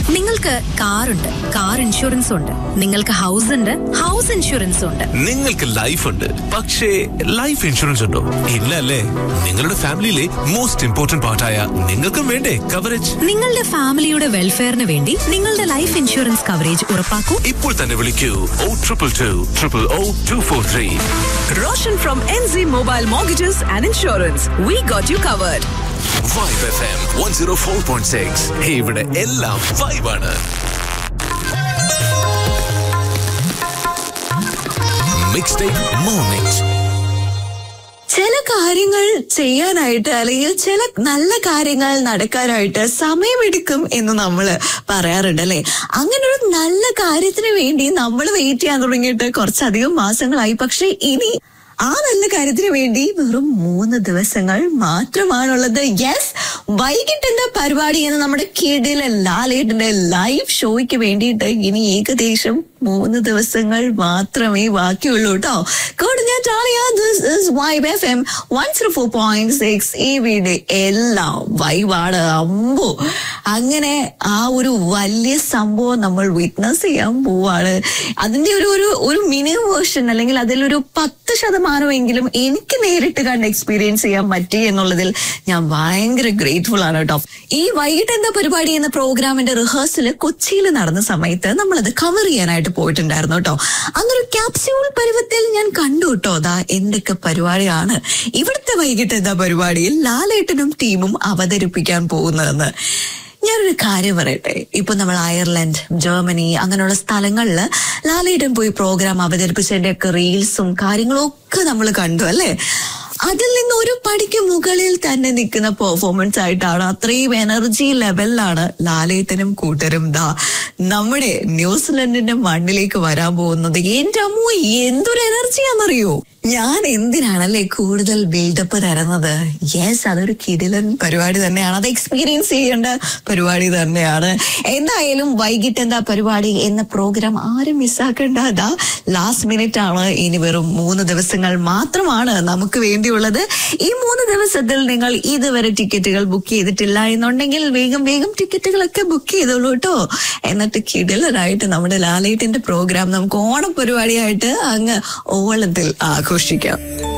നിങ്ങൾക്ക് കാറുണ്ട് car insurance ഉണ്ട് നിങ്ങൾക്ക് ഹൗസ് ഉണ്ട് ഹൗസ് ഇൻഷുറൻസ് ഉണ്ട് നിങ്ങൾക്ക് ലൈഫ് ഉണ്ട് പക്ഷേ ലൈഫ് ഇൻഷുറൻസ് ഉണ്ടോ ഇല്ല അല്ലേ നിങ്ങളുടെ ഫാമിലിയിലെ മോസ്റ്റ് ഇമ്പോർട്ടന്റ് പാർട്ടായ നിങ്ങൾക്കും വേണ്ടേ കവറേജ് നിങ്ങളുടെ ഫാമിലിയുടെ വെൽഫെയറിന് വേണ്ടി നിങ്ങളുടെ ലൈഫ് ഇൻഷുറൻസ് കവറേജ് ഉറപ്പാക്കൂ ഇപ്പോൾ തന്നെ വിളിക്കൂ O triple two triple O two four three Roshan from NZ Mobile Mortgages and Insurance. We got you covered. Vibe F M one zero four point six ഇവിടെ എല്ലാം വൈബാണ് മിക്സ് ഡേ മോർണിംഗ് ചില കാര്യങ്ങൾ ചെയ്യാനായിട്ട് അല്ലെങ്കിൽ ചില നല്ല കാര്യങ്ങൾ നടക്കാനായിട്ട് സമയമെടുക്കും എന്ന് നമ്മൾ പറയാറുണ്ട് അല്ലെ അങ്ങനെ ഒരു നല്ല കാര്യത്തിന് വേണ്ടി നമ്മൾ വെയിറ്റ് ചെയ്യാൻ തുടങ്ങിയിട്ട് കുറച്ചധികം മാസങ്ങളായി പക്ഷെ ഇനി ആ നല്ല കാര്യത്തിന് വേണ്ടി വെറും മൂന്ന് ദിവസങ്ങൾ മാത്രമാണുള്ളത് യെസ് വൈകിട്ട് എന്താ പരിപാടി എന്ന് നമ്മുടെ കിടിലെ ലാലേട്ടിന്റെ ലൈവ് ഷോയ്ക്ക് വേണ്ടിയിട്ട് ഇനി ഏകദേശം മൂന്ന് ദിവസങ്ങൾ മാത്രമേ ബാക്കിയുള്ളൂ കേട്ടോ കൊടുങ്ങാറ്റാളിയ this is vibe F M one zero four point six ഈ വീട് എല്ലാം വൈബാണ് അമ്പോ അങ്ങനെ ആ ഒരു വലിയ സംഭവം നമ്മൾ വിറ്റ്നസ് ചെയ്യാൻ പോവാണ് അതിന്റെ ഒരു ഒരു ഒരു മിനി വേർഷൻ അല്ലെങ്കിൽ അതിലൊരു പത്ത് ശതമാനമെങ്കിലും എനിക്ക് നേരിട്ട് കണ്ട് എക്സ്പീരിയൻസ് ചെയ്യാൻ പറ്റി എന്നുള്ളതിൽ ഞാൻ ഭയങ്കര ഗ്രേറ്റ്ഫുൾ ആണ് കേട്ടോ ഈ വൈകിട്ട് എന്താ പരിപാടി എന്ന പ്രോഗ്രാമിന്റെ റിഹേഴ്സൽ കൊച്ചിയിൽ നടന്ന സമയത്ത് നമ്മളത് കവർ ചെയ്യാനായിട്ട് പോയിട്ടുണ്ടായിരുന്നു കേട്ടോ അന്നൊരു ക്യാപ്സ്യൂൾ പരുവത്തിൽ ഞാൻ കണ്ടു കേട്ടോ അതാ എന്തൊക്കെ പരിപാടിയാണ് ഇവിടുത്തെ വൈകിട്ട് എന്താ പരിപാടിയിൽ ലാലേട്ടനും ടീമും അവതരിപ്പിക്കാൻ പോകുന്നതെന്ന് ഞാനൊരു കാര്യം പറയട്ടെ ഇപ്പൊ നമ്മൾ അയർലൻഡ് ജർമ്മനി അങ്ങനെയുള്ള സ്ഥലങ്ങളിൽ ലാലേട്ടൻ പോയി പ്രോഗ്രാം അവതരിപ്പിച്ചതിന്റെ ഒക്കെ റീൽസും കാര്യങ്ങളും ഒക്കെ നമ്മൾ കണ്ടു അല്ലേ അതിൽ നിന്ന് ഒരു പടിക്ക് മുകളിൽ തന്നെ നിൽക്കുന്ന പെർഫോമൻസ് ആയിട്ടാണ് അത്രയും എനർജി ലെവലിലാണ് ലാലേട്ടനും കൂട്ടരും ദാ നമ്മുടെ ന്യൂസിലൻഡിന്റെ മണ്ണിലേക്ക് വരാൻ പോകുന്നത് എന്റെ അമ്മോ എന്തൊരു എനർജിയാണെന്നറിയോ ഞാൻ എന്തിനാണല്ലേ കൂടുതൽ ബിൽഡപ്പ് തരുന്നത് യെസ് അതൊരു കിടിലൻ പരിപാടി തന്നെയാണ് അത് എക്സ്പീരിയൻസ് ചെയ്യേണ്ട പരിപാടി തന്നെയാണ് എന്തായാലും വൈകിട്ട് എന്താ പരിപാടി എന്ന പ്രോഗ്രാം ആരും മിസ്സാക്കേണ്ട അതാ ലാസ്റ്റ് മിനിറ്റ് ആണ് ഇനി വെറും മൂന്ന് ദിവസങ്ങൾ മാത്രമാണ് നമുക്ക് വേണ്ടിയുള്ളത് ഈ മൂന്ന് ദിവസത്തിൽ നിങ്ങൾ ഇതുവരെ ടിക്കറ്റുകൾ ബുക്ക് ചെയ്തിട്ടില്ല എന്നുണ്ടെങ്കിൽ വേഗം വേഗം ടിക്കറ്റുകളൊക്കെ ബുക്ക് ചെയ്തോളൂ കേട്ടോ എന്നിട്ട് കിടിലനായിട്ട് നമ്മുടെ ലാലേട്ടിന്റെ പ്രോഗ്രാം നമുക്ക് ഓണം പരിപാടിയായിട്ട് അങ്ങ് ഓളത്തിൽ ആഘോഷിക്കാം